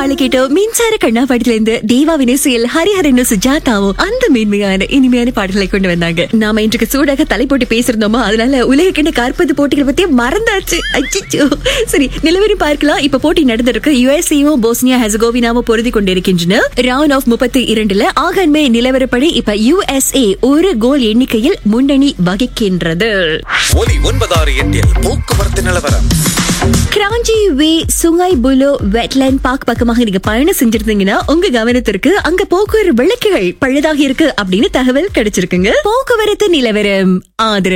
பாடலை கேட்டோம் மின்சார கண்ணா படத்துல இருந்து தேவா வினேசியல் ஹரிஹரன் சுஜாதாவும் அந்த மேன்மையான இனிமையான பாடல்களை கொண்டு வந்தாங்க நாம இன்றைக்கு சூடாக தலை போட்டு பேசியிருந்தோமா அதனால உலக கிண்ண காற்பந்து போட்டிகள் பத்தி மறந்தாச்சு அச்சோ சரி நிலவரம் பார்க்கலாம் இப்ப போட்டி நடந்திருக்கு யுஎஸ்ஏவும் போஸ்னியா ஹெசகோவினாவும் பொருதி கொண்டிருக்கின்றன ரவுண்ட் ஆஃப் முப்பத்தி இரண்டுல ஆகன்மே நிலவரப்படி இப்ப யுஎஸ்ஏ ஒரு கோல் எண்ணிக்கையில் முன்னணி வகிக்கின்றது ஒலி ஒன்பதாறு எட்டில் போக்குவரத்து நிலவரம் Kranji Way Sungei Buloh Wetland Park பக்கமாக நீங்க பயணம் செஞ்சிருந்தீங்கன்னா உங்க கவனத்திற்கு அங்க போக்குவரத்து விளக்குகள் பழுதாக இருக்கு அப்படின்னு தகவல் கிடைச்சிருக்குங்க போக்குவரத்து நிலவரம் ஆதரவு